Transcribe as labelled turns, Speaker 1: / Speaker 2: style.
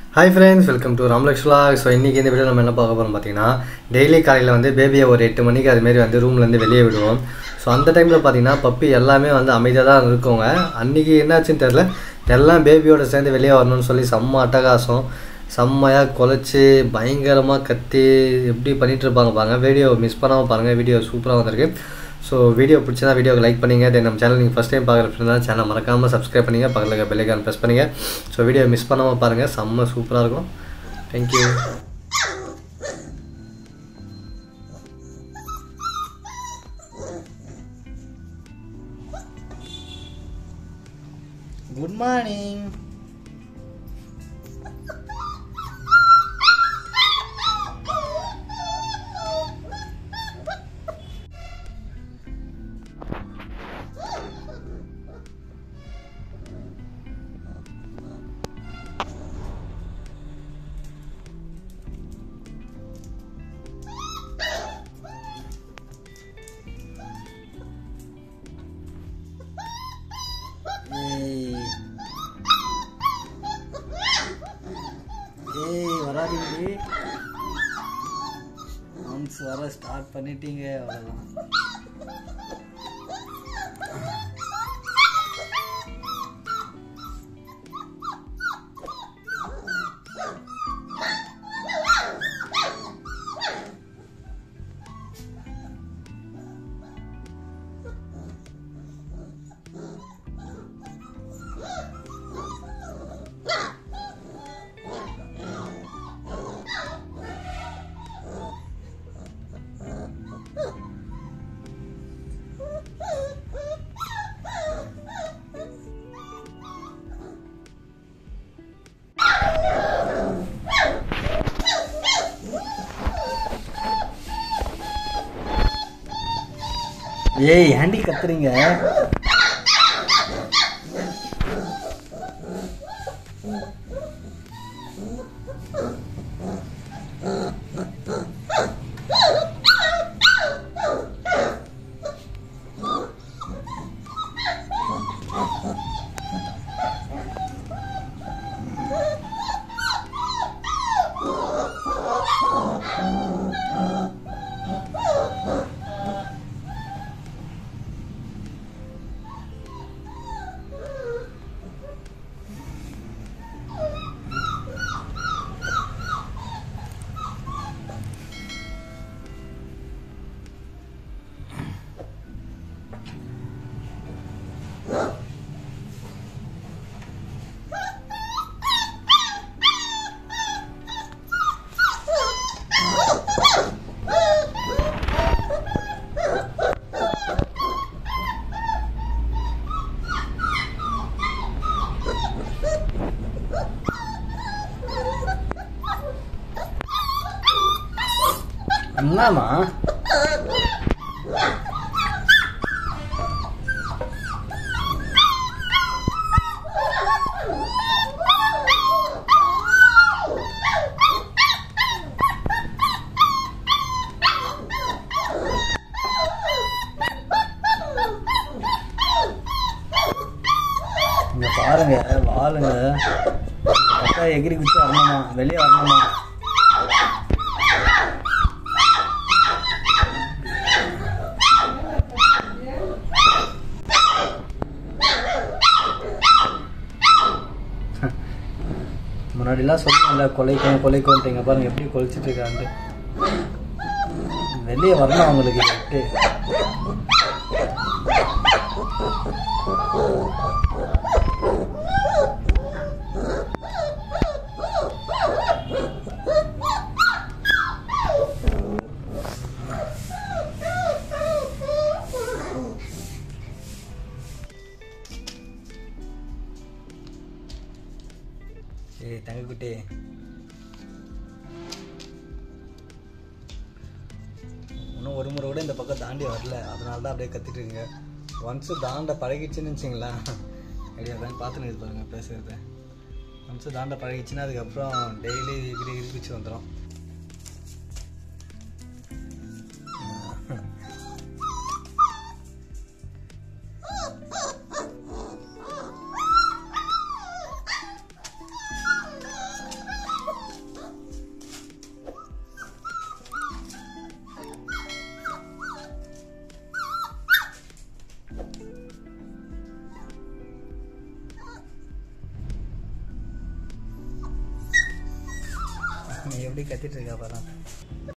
Speaker 1: hi friends welcome to ராம்லக்ஷ்லா so இன்றைக்கி இந்த வீடியோ நம்ம என்ன பார்க்க போகிறோம் பார்த்தீங்கன்னா டெய்லி காலையில் வந்து பேபியை ஒரு எட்டு மணிக்கு அதுமாரி வந்து ரூம்லேருந்து வெளியே விடுவோம் ஸோ அந்த டைமில் பார்த்தீங்கன்னா பப்பி எல்லாமே வந்து அமைதியாக தான் இருக்குங்க அன்றைக்கி என்னாச்சுன்னு தெரில எல்லாம் பேபியோட சேர்ந்து வெளியே வரணும்னு சொல்லி செம்ம அட்டகாசம் செம்மையாக குலைச்சி பயங்கரமாக கத்தி எப்படி பண்ணிட்டு இருப்பாங்க பாருங்க வீடியோ மிஸ் பண்ணாமல் பாருங்கள் வீடியோ சூப்பராக வந்திருக்கு ஸோ வீடியோ பிடிச்சதா வீடியோக்கு லைக் பண்ணுங்க தென் நம்ம சேனல் நீங்கள் ஃபஸ்ட் டைம் பார்க்குற ஃப்ரெண்ட் சேனல் மறக்காமல் சப்ஸ்கிரைப் பண்ணுங்க பக்கத்தில் இருக்க பெல்லைக்கான் ப்ரெஸ் பண்ணுங்க ஸோ வீடியோ மிஸ் பண்ணாமல் பாருங்கள் செம்ம சூப்பராக இருக்கும் தேங்க்யூ
Speaker 2: குட் மார்னிங் ஏய் ஏய் வராதீங்க ஒன்ஸ் வர ஸ்டார்ட் பண்ணிட்டீங்க அவ்வளோதான் ஏய் ஏண்டி கத்துறீங்க என்னம்மா இங்க பாருங்க வாளுங்க அக்கா எகிரி குச்சி வரணுமா வெளியே வரணுமா முன்னாடிலாம் சொல்லுவாங்கல்ல கொலைக்கும் கொலைக்கும்ன்றீங்க பாருங்க எப்படி கொலைச்சிட்டு இருக்கான்ட்டு வெளியே வரணும் அவங்களுக்கு விட்டு ஏய் தங்கக்குட்டி இன்னும் ஒரு முறை கூட இந்த பக்கம் தாண்டி வரல அதனால தான் அப்படியே கத்திட்டு இருக்கீங்க ஒன்ஸு தாண்ட பழகிடுச்சுன்னு வச்சிங்களா ஐடியா தான் பார்த்துன்னு பாருங்க பேசுறது ஒன்ஸு தாண்ட பழகிடுச்சுன்னா அதுக்கப்புறம் டெய்லி இப்படி இருப்பிச்சு வந்துடும் எப்படி கத்திட்டு இருக்கா பாரு